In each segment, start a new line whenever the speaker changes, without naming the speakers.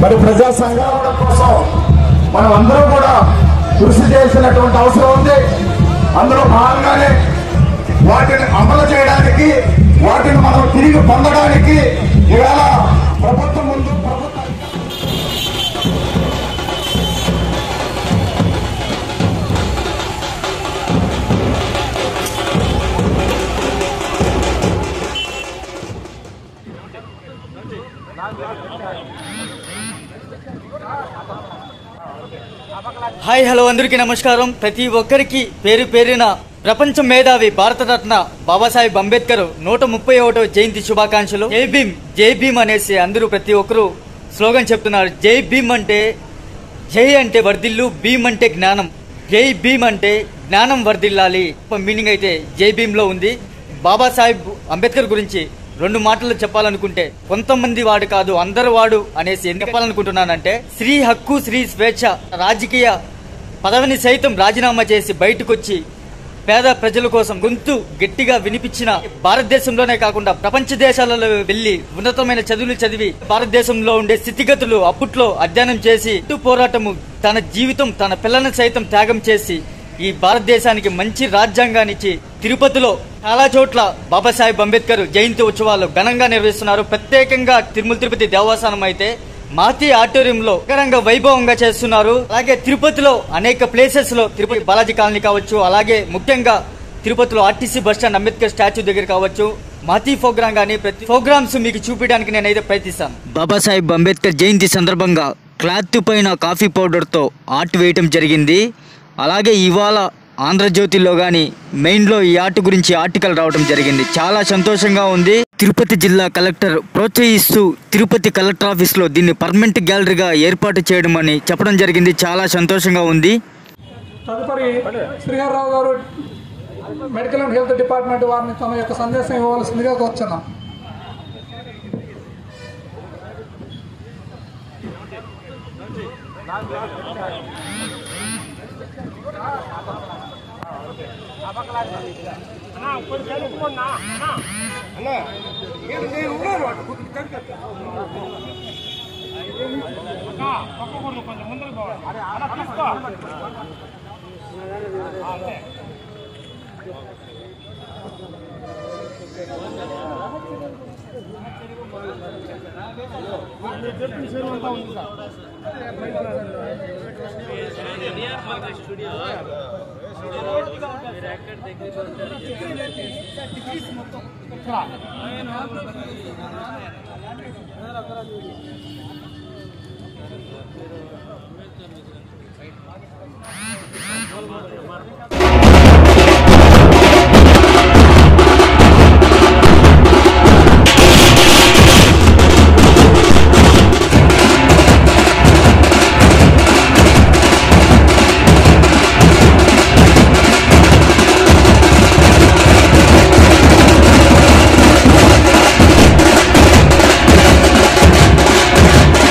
మరి ప్రజా సంఘాల కోసం మనం అందరూ కూడా కృషి చేసినటువంటి అవసరం ఉంది అందులో భాగంగానే వాటిని అమలు చేయడానికి వాటిని మనం తిరిగి పొందడానికి ఇవాళ ప్రభుత్వం ముందు ప్రభుత్వం
హాయ్ హలో అందరికీ నమస్కారం ప్రతి ఒక్కరికి పేరు పేరిన ప్రపంచ మేధావి భారతరత్న బాబాసాహెబ్ అంబేద్కర్ నూట ముప్పై ఒకటో జయంతి శుభాకాంక్షలు జై భీమ్ జై భీమ్ అనేసి అందరూ ప్రతి ఒక్కరూ స్లోగన్ చెప్తున్నారు జై భీమ్ అంటే జై అంటే వర్ధిల్లు భీమ్ అంటే జ్ఞానం జై భీమ్ అంటే జ్ఞానం వర్ధిల్లాలి మీనింగ్ అయితే జై భీమ్ లో ఉంది బాబాసాహెబ్ అంబేద్కర్ గురించి రెండు మాటలు చెప్పాలనుకుంటే కొంతమంది వాడు కాదు అందరు వాడు అనేసి ఎందుకు చెప్పాలనుకుంటున్నానంటే స్త్రీ హక్కు స్త్రీ స్వేచ్ఛ రాజకీయ పదవిని సైతం రాజీనామా చేసి బయటకొచ్చి పేద ప్రజల కోసం గొంతు గట్టిగా వినిపించిన భారతదేశంలోనే కాకుండా ప్రపంచ దేశాలలో వెళ్లి ఉన్నతమైన చదువులు చదివి భారతదేశంలో ఉండే స్థితిగతులు అప్పట్లో అధ్యయనం చేసి ఇటు పోరాటము తన జీవితం తన పిల్లలను సైతం త్యాగం చేసి ఈ భారతదేశానికి మంచి రాజ్యాంగాన్ని ఇచ్చి తిరుపతిలో చాలా చోట్ల బాబాసాహెబ్ అంబేద్కర్ జయంతి ఉత్సవాలు ఘనంగా నిర్వహిస్తున్నారు ప్రత్యేకంగా తిరుమల తిరుపతి దేవస్థానం అయితే మాతి ఆడిటోరియంలో ఘనంగా వైభవంగా చేస్తున్నారు అలాగే తిరుపతిలో అనేక ప్లేసెస్ లో తిరుపతి బాలాజీ కాలనీ కావచ్చు అలాగే ముఖ్యంగా తిరుపతిలో RTC bus stand Ambedkar statue దగ్గర కావచ్చు మాతి ప్రోగ్రామ్ కానీ ప్రతి ప్రోగ్రామ్స్ మీకు చూపించడానికి నేనైతే ప్రయత్నిస్తాను బాబాసాహెబ్ అంబేద్కర్ జయంతి సందర్భంగా క్లాత్ పైన కాఫీ పౌడర్తో ఆర్ట్ వేయటం జరిగింది అలాగే ఇవాళ ఆంధ్రజ్యోతిలో కానీ మెయిన్లో ఈ ఆర్ట్ గురించి ఆర్టికల్ రావడం జరిగింది చాలా సంతోషంగా ఉంది తిరుపతి జిల్లా కలెక్టర్ ప్రోత్సహిస్తూ తిరుపతి కలెక్టర్ ఆఫీస్లో దీన్ని పర్మనెంట్ గ్యాలరీగా ఏర్పాటు చేయడం అని చెప్పడం జరిగింది చాలా సంతోషంగా ఉంది
తదుపరి శ్రీహర్రావు గారు మెడికల్ అండ్ హెల్త్ డిపార్ట్మెంట్ వారిని తమ యొక్క సందేశం ఇవ్వవలసిందిగా కోరుచున్నాం
¡Vamos!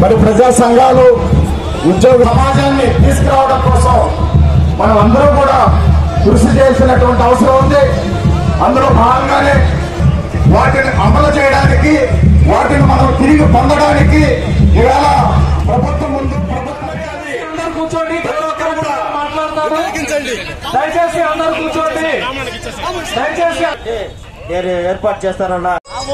మరి ప్రజా సంఘాలు ఉద్యోగ సమాజాన్ని తీసుకురావడం కోసం మనం అందరూ కూడా కృషి చేసినటువంటి అవసరం ఉంది అందులో భాగంగానే వాటిని అమలు చేయడానికి వాటిని మనం తిరిగి పొందడానికి ఇవాళ ప్రభుత్వం ముందు ప్రభుత్వాన్ని
అందరూ కూర్చోండి ప్రతి ఒక్కరు కూడా మాట్లాడతారు దయచేసి అందరూ కూర్చోండి దయచేసి
ఏ- ఏర్పాటు చేస్తారన్న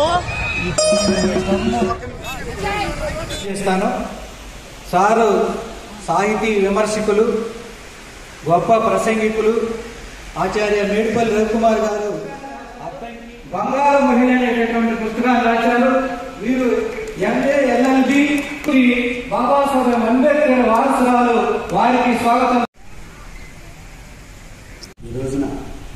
చేస్తాను సారు సాహితీ విమర్శకులు గొప్ప ప్రసంగికులు ఆచార్య మేడిపల్లి రవికుమార్ గారు బంగారు మహిళ అనేటటువంటి పుస్తకాన్ని రాశారు వీరు ఎంఏ ఎల్ఎల్బి బాబాసాహెబ్ అంబేద్కర్ వారసురాలు వారికి స్వాగతం
ఈ రోజున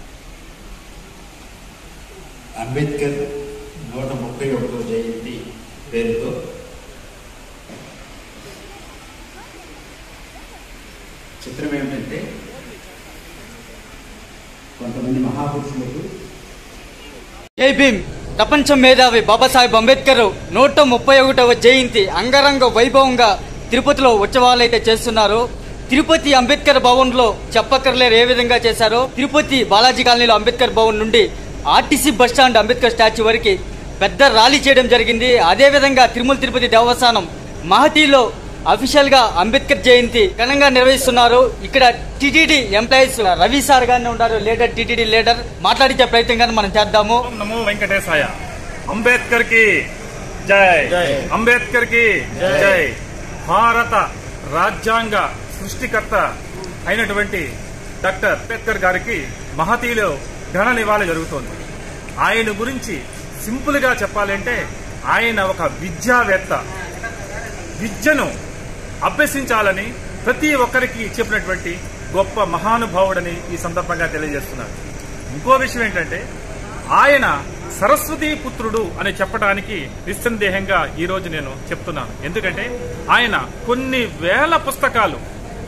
అంబేద్కర్ నూట ముప్పై ఒకటో జయంతి పేరుతో చిత్రం ఏమిటంటే కొంతమంది మహాపురుషులకు
జై భీమ్ ప్రపంచ మేధావి బాబాసాహెబ్ అంబేద్కర్ నూట ముప్పై ఒకటవ జయంతి అంగరంగ వైభవంగా తిరుపతిలో ఉత్సవాలైతే చేస్తున్నారు తిరుపతి అంబేద్కర్ భవన్ లో చెప్పక్కర్లేరు ఏ విధంగా చేశారో తిరుపతి బాలాజీ కాలనీలో అంబేద్కర్ భవన్ నుండి RTC bus stand Ambedkar statue వరకు పెద్ద ర్యాలీ చేయడం జరిగింది అదే విధంగా తిరుమల తిరుపతి దేవస్థానం మహతిలో అఫీషియల్ గా అంబేద్కర్ జయంతి ఘనంగా నిర్వహిస్తున్నారు ఇక్కడ టిటిడి ఎంప్లాయీస్ రవి సార్ గానే ఉన్నారు లీడర్ టిటిడి లీడర్ మాట్లాడించే ప్రయత్నం కానీ మనం చేద్దాము
ఓం నమో వెంకటేశాయ అంబేద్కర్ కి జై అంబేద్కర్ కి జై భారత రాజ్యాంగ సృష్టికర్త అయినటువంటి డాక్టర్ అంబేద్కర్ గారికి మహతీలో ఘన నివాళి జరుగుతోంది ఆయన గురించి సింపుల్ గా చెప్పాలంటే ఆయన ఒక విద్యావేత్త విద్యను అభ్యసించాలని ప్రతి ఒక్కరికి చెప్పినటువంటి గొప్ప మహానుభావుడని ఈ సందర్భంగా తెలియజేస్తున్నారు ఇంకో విషయం ఏంటంటే ఆయన సరస్వతీ పుత్రుడు అని చెప్పడానికి నిస్సందేహంగా ఈ రోజు నేను చెప్తున్నాను ఎందుకంటే ఆయన కొన్ని వేల పుస్తకాలు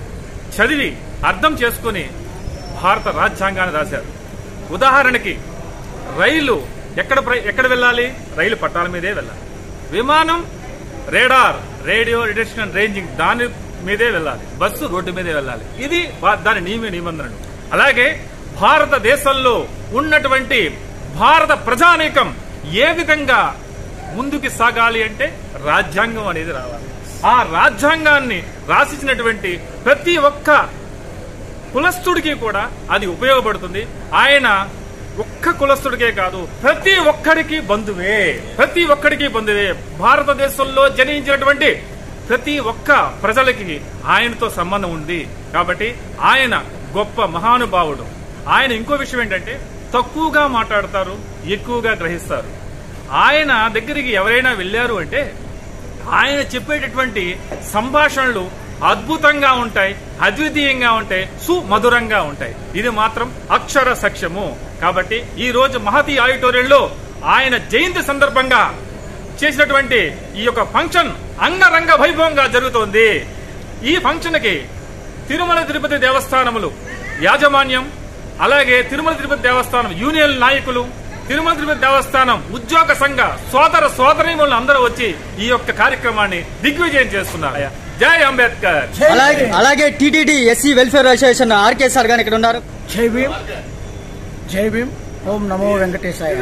చదివి అర్థం చేసుకుని భారత రాజ్యాంగాన్ని రాశారు ఉదాహరణకి రైలు ఎక్కడ ప్ర- ఎక్కడ వెళ్ళాలి రైలు పట్టాల మీదే వెళ్ళాలి విమానం radar radio detection and ranging దాని మీదే వెళ్ళాలి బస్సు రోడ్డు మీదే వెళ్ళాలి ఇది వా- దాని నియమ నిబంధనలు అలాగే భారతదేశంలో ఉన్నటువంటి భారత ప్రజానీకం ఏ విధంగా ముందుకు సాగాలి అంటే రాజ్యాంగం అనేది రావాలి ఆ రాజ్యాంగాన్ని రాసిచ్చినటువంటి ప్రతి ఒక్క కులస్తుడికి కూడా అది ఉపయోగపడుతుంది ఆయన ఒక్క కులస్తుడికే కాదు ప్రతి ఒక్కడికి బంధువే ప్రతి ఒక్కడికి బంధువే భారతదేశంలో జనించినటువంటి ప్రతి ఒక్క ప్రజలకి ఆయనతో సంబంధం ఉంది కాబట్టి ఆయన గొప్ప మహానుభావుడు ఆయన ఇంకో విషయం ఏంటంటే తక్కువగా మాట్లాడతారు ఎక్కువగా గ్రహిస్తారు ఆయన దగ్గరికి ఎవరైనా వెళ్ళారు అంటే ఆయన చెప్పేటటువంటి సంభాషణలు అద్భుతంగా ఉంటాయి అద్వితీయంగా ఉంటాయి సుమధురంగా ఉంటాయి ఇది మాత్రం అక్షర సఖ్యము కాబట్టి ఈ రోజు మహతి ఆడిటోరియంలో ఆయన జయంతి సందర్భంగా చేసినటువంటి ఈ యొక్క ఫంక్షన్ అంగరంగ వైభవంగా జరుగుతోంది ఈ ఫంక్షన్ కి తిరుమల తిరుపతి దేవస్థానములు యాజమాన్యం అలాగే తిరుమల తిరుపతి దేవస్థానం యూనియన్ నాయకులు తిరుమల తిరుపతి దేవస్థానం ఉద్యోగ సంఘ సోదర సోదరీములు అందరూ వచ్చి ఈ యొక్క కార్యక్రమాన్ని దిగ్విజయం చేస్తున్నారు జై అంబేద్కర్
అలాగే అలాగే TTD SC welfare association RK sir గాని ఇక్కడ ఉన్నారు
జై భీమ్ జై భీమ్ ఓం నమో వెంకటేశాయ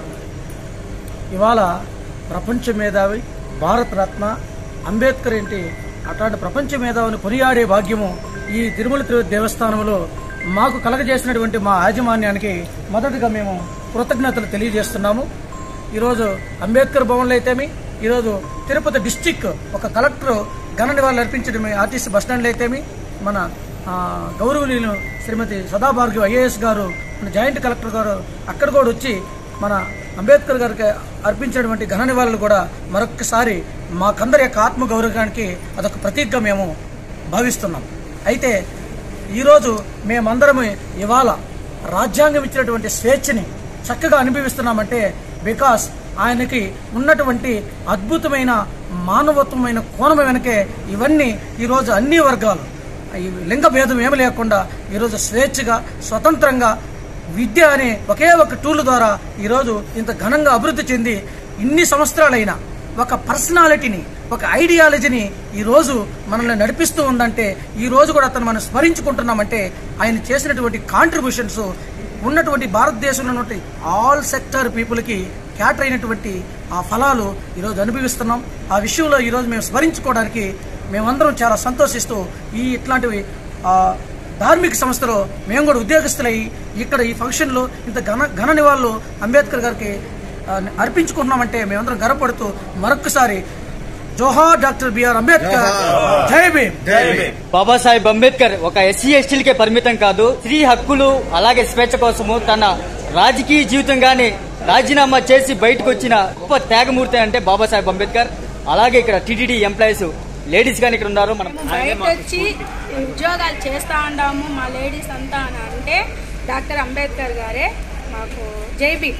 ఇవాళ ప్రపంచ మేధావి భారత రత్న అంబేద్కర్ ఏంటి అట్లాంటి ప్రపంచ మేధావిని కొనియాడే భాగ్యము ఈ తిరుమల తిరుపతి దేవస్థానంలో మాకు కలగజేసినటువంటి మా యాజమాన్యానికి మొదటగా మేము కృతజ్ఞతలు తెలియజేస్తున్నాము ఈరోజు అంబేద్కర్ భవన్లో అయితేమి ఈరోజు తిరుపతి డిస్టిక్ ఒక కలెక్టర్ ఘన నివాళులు అర్పించడమే ఆర్టీసీ బస్టాండ్లో అయితేమి మన ఆ, గౌరవనీయులు శ్రీమతి సదాభార్గవి ఐఏఎస్ గారు మన జాయింట్ కలెక్టర్ గారు అక్కడ కూడా వచ్చి మన అంబేద్కర్ గారికి అర్పించినటువంటి ఘన నివాళులు కూడా మరొక్కసారి మాకందరి యొక్క ఆత్మ గౌరవానికి అదొక ప్రతీకగా మేము భావిస్తున్నాం అయితే ఈరోజు మేమందరం ఇవాళ రాజ్యాంగం ఇచ్చినటువంటి స్వేచ్ఛని చక్కగా అనుభవిస్తున్నామంటే బికాస్ ఆయనకి ఉన్నటువంటి అద్భుతమైన మానవత్వమైన కోణం వెనకే ఇవన్నీ ఈరోజు అన్ని వర్గాలు ఈ లింగ భేదం ఏమి లేకుండా ఈరోజు స్వేచ్ఛగా స్వతంత్రంగా విద్య అనే ఒకే ఒక టూల్ ద్వారా ఈరోజు ఇంత ఘనంగా అభివృద్ధి చెంది ఇన్ని సంవత్సరాలైనా ఒక పర్సనాలిటీని ఒక ఐడియాలజీని ఈ రోజు మనల్ని నడిపిస్తూ ఉందంటే ఈ రోజు కూడా అతను మనం స్మరించుకుంటున్నామంటే ఆయన చేసినటువంటి కాంట్రిబ్యూషన్స్ ఉన్నటువంటి భారతదేశంలో ఉన్నటువంటి ఆల్ సెక్టర్ పీపుల్కి క్యాటర్ అయినటువంటి ఆ ఫలాలు ఈరోజు అనుభవిస్తున్నాం ఆ విషయంలో ఈరోజు మేము స్మరించుకోవడానికి మేమందరం చాలా సంతోషిస్తూ ఈ ఇట్లాంటివి ఆ, ధార్మిక సంస్థలో మేము కూడా ఉద్యోగస్తులై ఇక్కడ ఈ ఫంక్షన్లో ఇంత ఘన ఘన నివాళులు అంబేద్కర్ గారికి ఆ, అర్పించుకుంటున్నామంటే మేమందరం గర్వపడుతూ మరొక్కసారి జోహార్ డాక్టర్ బిఆర్ అంబేద్కర్ జై భీమ్
బాబాసాహెబ్ అంబేద్కర్ ఒక ఎస్సీ ఎస్టీలకే పరిమితం కాదు స్త్రీ హక్కులు అలాగే స్వేచ్ఛ కోసము తన రాజకీయ జీవితంగానే రాజీనామా చేసి బయటకు వచ్చిన గొప్ప త్యాగమూర్తి అంటే బాబాసాహెబ్ అంబేద్కర్ అలాగే ఇక్కడ టీటీడీ ఎంప్లాయీస్ లేడీస్ గాని ఇక్కడ ఉన్నారు మనం
బయట వచ్చి ఉద్యోగాలు చేస్తా ఉన్నాము మా లేడీస్ అంతా అని అంటే డాక్టర్ అంబేద్కర్ గారే మాకు జైబీ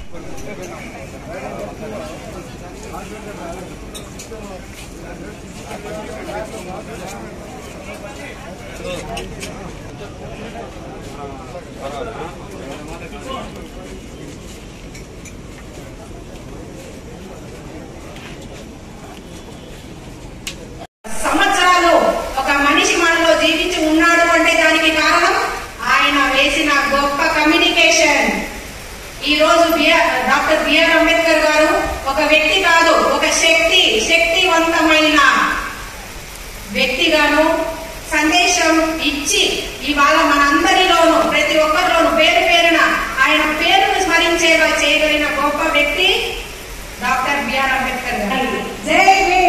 సంవత్సరాలు ఒక మనిషి మనలో జీవించి ఉన్నాడు అంటే దానికి కారణం ఆయన వేసిన గొప్ప కమ్యూనికేషన్ ఈ రోజు బిఆర్ డాక్టర్ బిఆర్ అంబేద్కర్ గారు ఒక వ్యక్తి కాదు ఒక శక్తి శక్తివంతమైన వ్యక్తిగాను సందేశం ఇచ్చి ఇవాళ మనందరిలోనూ ప్రతి ఒక్కరిలోనూ పేరు పేరున ఆయన పేరును స్మరించేలా చేయగలిగిన గొప్ప వ్యక్తి డాక్టర్ బిఆర్ అంబేద్కర్ గారు జై భీమ్